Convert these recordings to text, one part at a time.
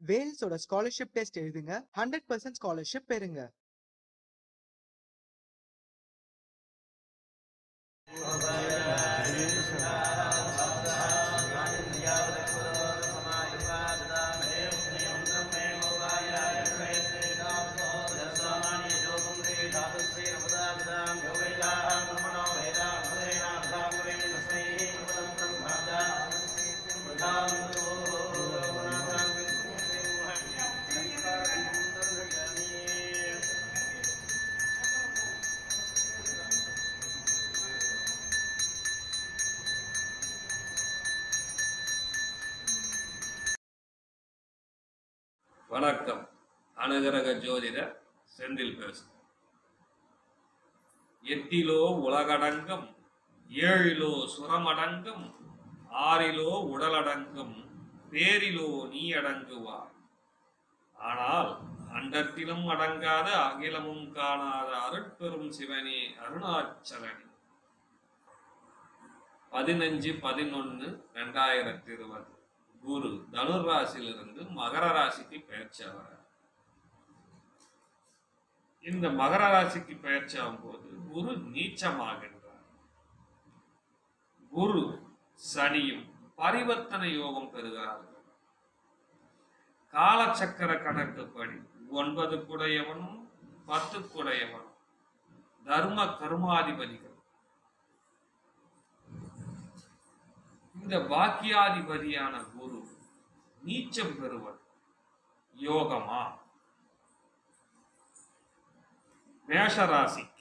வேல்ஸோட scholarship test எழுதுங்க hundred percent scholarship பெறுங்க வணக்கம் அனுகிரக ஜோதிடர் செந்தில் பேசும் எட்டிலோ உலகடங்கம் ஏழிலோ சுரமடங்கம் ஆறிலோ உடலடங்கம் பேரிலோ நீ அடங்குவார் ஆனால் அண்டத்திலும் அடங்காத அகிலமும் காணாத அருட்பெரும் சிவனே அருணாச்சலனே பதினஞ்சு பதினொன்னு ரெண்டாயிரத்தி இருபது குரு தனுர் ராசியிலிருந்து மகர ராசிக்கு பயிற்சி ஆகிறார் இந்த மகர ராசிக்கு பயிற்சி ஆகும்போது குரு நீச்சமாகின்றார் குரு சனியும் பரிவர்த்தனை யோகம் பெறுகிறார்கள் காலச்சக்கர கணக்குப்படி ஒன்பது குடையவனும் பத்து குடையவனும் தர்ம கர்மாதிபதிகள் இந்த பாக்கியாதிபதியான குரு நீச்சம் பெறுவது யோகமா மேஷராசிக்கு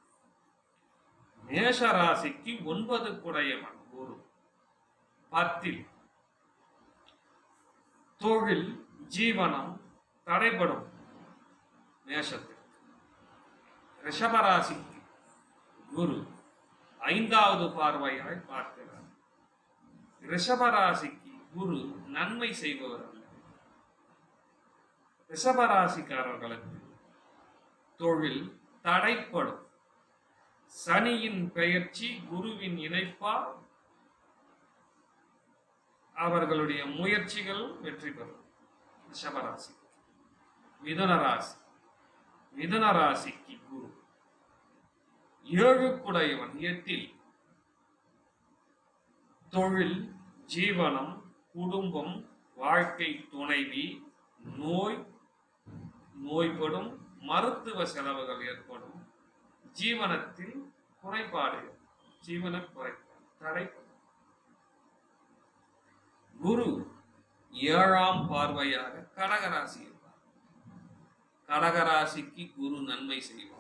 மேஷராசிக்கு ஒன்பது குடையவன் குரு பத்தில் தொழில் ஜீவனம் தடைபடும் மேஷத்திற்கு ரிஷபராசிக்கு குரு ஐந்தாவது பார்வையாய் பார்க்கிறார் ரிஷபராசிக்கு குரு நன்மை செய்பவர் அல்ல ரிஷபராசிக்காரர்களுக்கு தொழில் தடைப்படும் சனியின் பெயர்ச்சி குருவின் இணைப்பால் அவர்களுடைய முயற்சிகள் வெற்றி பெறும் ரிஷபராசி மிதுன ராசி மிதுன ராசிக்கு குரு ஏழுக்குடையவன் எட்டில் தொழில் ஜீவனம் குடும்பம் வாழ்க்கை துணைவி நோய் நோய்படும் மருத்துவ செலவுகள் ஏற்படும் ஜீவனத்தில் குறைபாடு ஜீவன குறைபாடு தடைப்படும் குரு ஏழாம் பார்வையாக கடகராசி இருப்பார் கடகராசிக்கு குரு நன்மை செய்வார்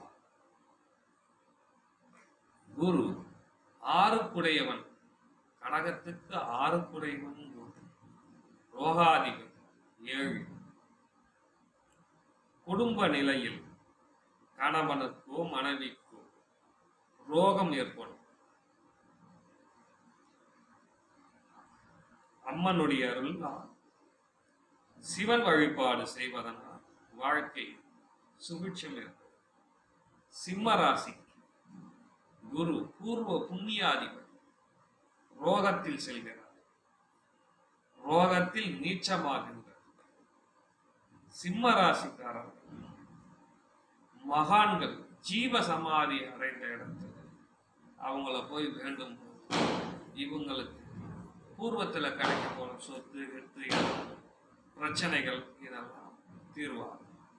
குரு ஆறுக்குடையவன் கடகத்துக்கு ஆறுக்குடையவன் குரு ரோகாதிபதி ஏழு குடும்ப நிலையில் கணவனுக்கோ மனைவிக்கோ ரோகம் ஏற்படும் அம்மனுடைய அருளால் சிவன் வழிபாடு செய்வதனால் வாழ்க்கை சுபிட்சம் ஏற்படும் சிம்ம ராசிக்கு குரு பூர்வ புண்ணியாதிபதி ரோகத்தில் செல்கிறார் ரோகத்தில் நீச்சமாகின்றது சிம்ம ராசிக்காரர்கள் மகான்கள் ஜீவ சமாதி அடைந்த இடத்துல அவங்கள போய் வேண்டும் போது இவங்களுக்கு பூர்வத்துல கிடைக்க போன சொத்து வெத்து இடம், பிரச்சனைகள் இதெல்லாம் தீர்வாகும்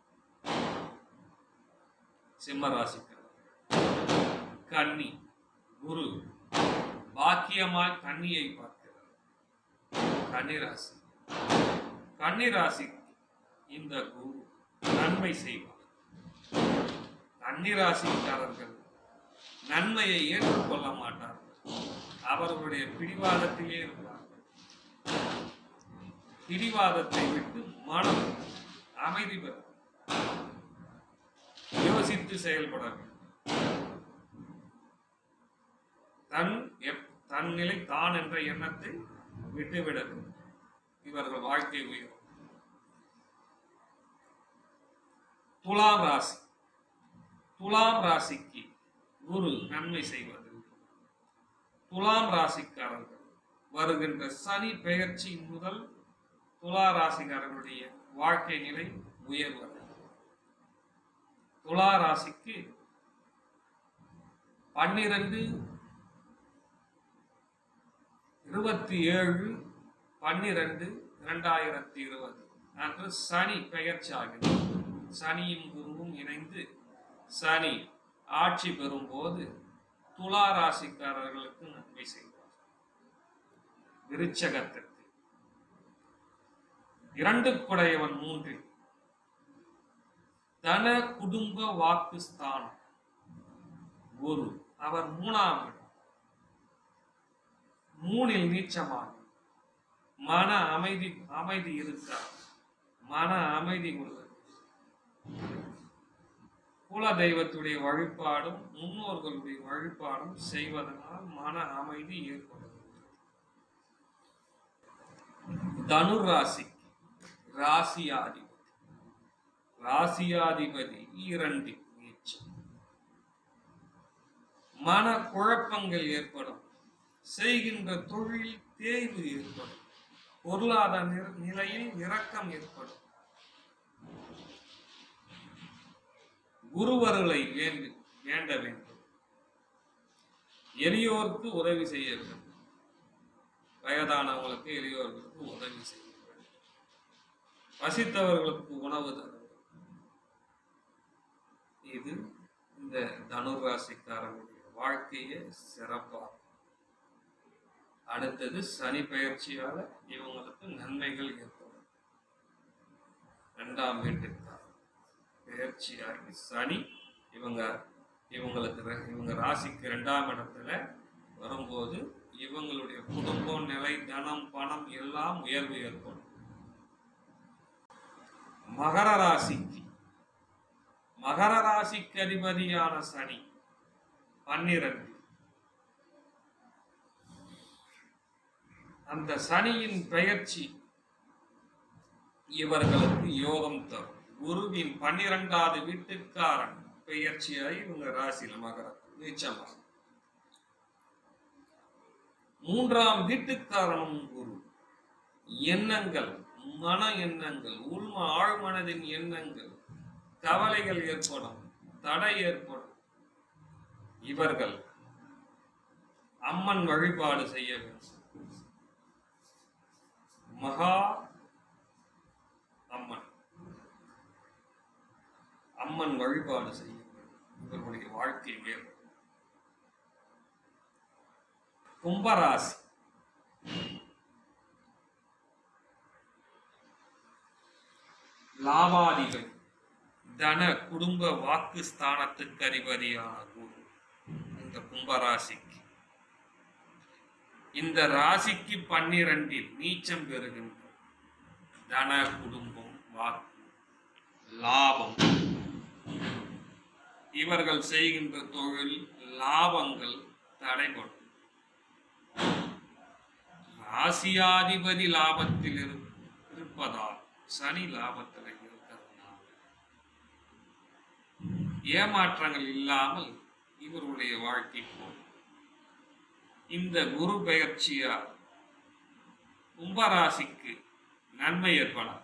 சிம்ம ராசிக்காரர்கள் கன்னி குரு பாக்கியமாய் கன்னியை பார்க்கிறார் கன்னிராசி கன்னிராசிக்கு இந்த குரு நன்மை செய்வார் கன்னிராசிக்காரர்கள் நன்மையை ஏற்றுக்கொள்ள மாட்டார்கள் அவர்களுடைய பிடிவாதத்திலே இருப்பார்கள் பிடிவாதத்தை விட்டு மனம் அமைதி பெறும் யோசித்து செயல்பட வேண்டும் தன் எப்- தன் நிலை தான் என்ற எண்ணத்தை விட்டுவிட வேண்டும். இவர்கள் வாழ்க்கை உயரும் துலாம் ராசி துலாம் ராசிக்கு குரு நன்மை செய்வது துலாம் ராசிக்காரர்கள் வருகின்ற சனி பெயர்ச்சி முதல் துலா ராசிக்காரர்களுடைய வாழ்க்கை நிலை உயர்வது துலா ராசிக்கு பன்னிரண்டு இருபத்தி ஏழு பன்னிரண்டு இரண்டாயிரத்தி இருபது அன்று சனி பெயர்ச்சி ஆகிறது சனியும் குருவும் இணைந்து சனி ஆட்சி பெறும்போது துலா ராசிக்காரர்களுக்கு நன்மை செய்வார் விருச்சகத்திற்கு இரண்டு குடையவன் மூன்றில் தன குடும்ப வாக்கு ஸ்தானம் குரு அவர் மூணாம் இடம் மூணில் நீச்சமாக மன அமைதி அமைதி இருக்கார் மன அமைதி உள்ளது குல தெய்வத்துடைய வழிபாடும் முன்னோர்களுடைய வழிபாடும் செய்வதனால் மன அமைதி ஏற்படும் தனுர் ராசி ராசியாதிபதி ராசியாதிபதி இரண்டு நீச்சம் மன குழப்பங்கள் ஏற்படும் செய்கின்ற தொழில் தேய்வு ஏற்படும் பொருளாதார நிர- நிலையில் இரக்கம் ஏற்படும் குருவருளை வேண்டி வேண்ட வேண்டும் எளியோருக்கு உதவி செய்ய வேண்டும் வயதானவங்களுக்கு எளியோர்களுக்கு உதவி செய்ய வேண்டும் பசித்தவர்களுக்கு உணவு தர வேண்டும் இது இந்த தனுர் ராசிக்காரனுடைய வாழ்க்கையை சிறப்பாகும் அடுத்தது சனி பெயர்ச்சியால இவங்களுக்கு நன்மைகள் ஏற்படும் இரண்டாம் வீட்டுக்காரர் பெயர்ச்சியாகி சனி இவங்க இவங்களுக்கு ர- இவங்க ராசிக்கு இரண்டாம் இடத்துல வரும்போது இவங்களுடைய குடும்பம் நிலை தனம் பணம் எல்லாம் உயர்வு ஏற்படும் மகர ராசிக்கு மகர ராசிக்கு அதிபதியான சனி பன்னிரண்டு அந்த சனியின் பெயர்ச்சி இவர்களுக்கு யோகம் தரும் குருவின் பன்னிரெண்டாவது வீட்டுக்காரன் பெயர்ச்சியாய் இவங்க ராசியில மகரத்தில் நீச்சமா மூன்றாம் வீட்டுக்காரனும் குரு எண்ணங்கள் மன எண்ணங்கள் உள்ம ஆழ்மனதின் எண்ணங்கள் கவலைகள் ஏற்படும் தடை ஏற்படும் இவர்கள் அம்மன் வழிபாடு செய்ய வேண்டும் மகா அம்மன் அம்மன் வழிபாடு செய்ய வேண்டும் இவர்களுடைய வாழ்க்கை உயர்வு கும்பராசி லாபாதிபதி தன குடும்ப வாக்கு ஸ்தானத்துக்கு அதிபதியான குரு இந்த கும்பராசிக்கு இந்த ராசிக்கு பன்னிரண்டில் நீச்சம் பெறுகின்ற தன குடும்பம் வாக்கு லாபம் இவர்கள் செய்கின்ற தொழில் லாபங்கள் தடைபடும் ராசியாதிபதி லாபத்தில் இரு- இருப்பதால் சனி லாபத்தில் இருக்கிறதுனால ஏமாற்றங்கள் இல்லாமல் இவருடைய வாழ்க்கை போகும் இந்த குரு பெயர்ச்சியால் கும்பராசிக்கு நன்மை ஏற்படாது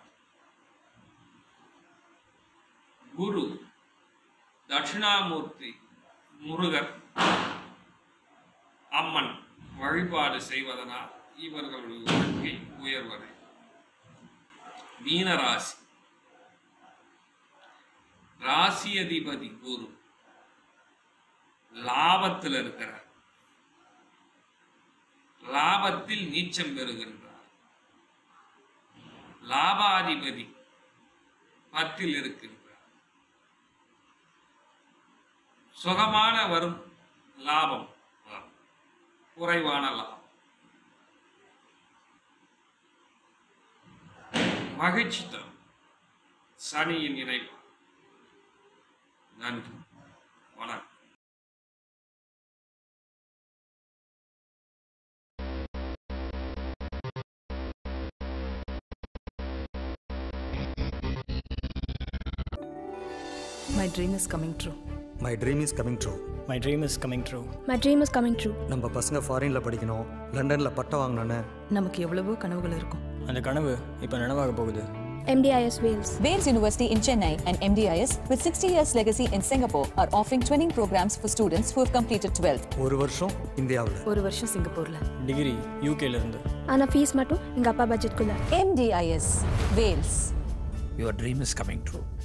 குரு தட்சிணாமூர்த்தி முருகர் அம்மன் வழிபாடு செய்வதனால் இவர்களுடைய வாழ்க்கை உயர்வதை மீனராசி ராசி அதிபதி குரு லாபத்தில் இருக்கிறார் லாபத்தில் நீச்சம் பெறுகின்றார் லாபாதிபதி பத்தில் இருக்கின்றார் சுகமான வரும் லாபம் வரும். குறைவான லாபம் மகிழ்ச்சி தரும் சனியின் இணைவு நன்றி வணக்கம் My dream is coming true. My dream is coming true My dream is coming true. My dream is coming true. நம்ம பசங்க ஃபாரினில் படிக்கணும் லண்டனில் பட்டம் வாங்கணுன்னு நமக்கு எவ்வளவோ கனவுகள் இருக்கும் அந்த கனவு இப்போ நனவாக போகுது MDIS Wales. Wales University in Chennai and MDIS with 60 years legacy in Singapore are offering twinning programs for students who have completed 12th. ஒரு வருஷம் இந்தியாவில் ஒரு வருஷம் சிங்கப்பூர்ல டிகிரி யூகேல இருந்து ஆனால் ஃபீஸ் மட்டும் எங்கள் அப்பா பட்ஜெட்குள்ளே MDIS Wales. Your dream is coming true.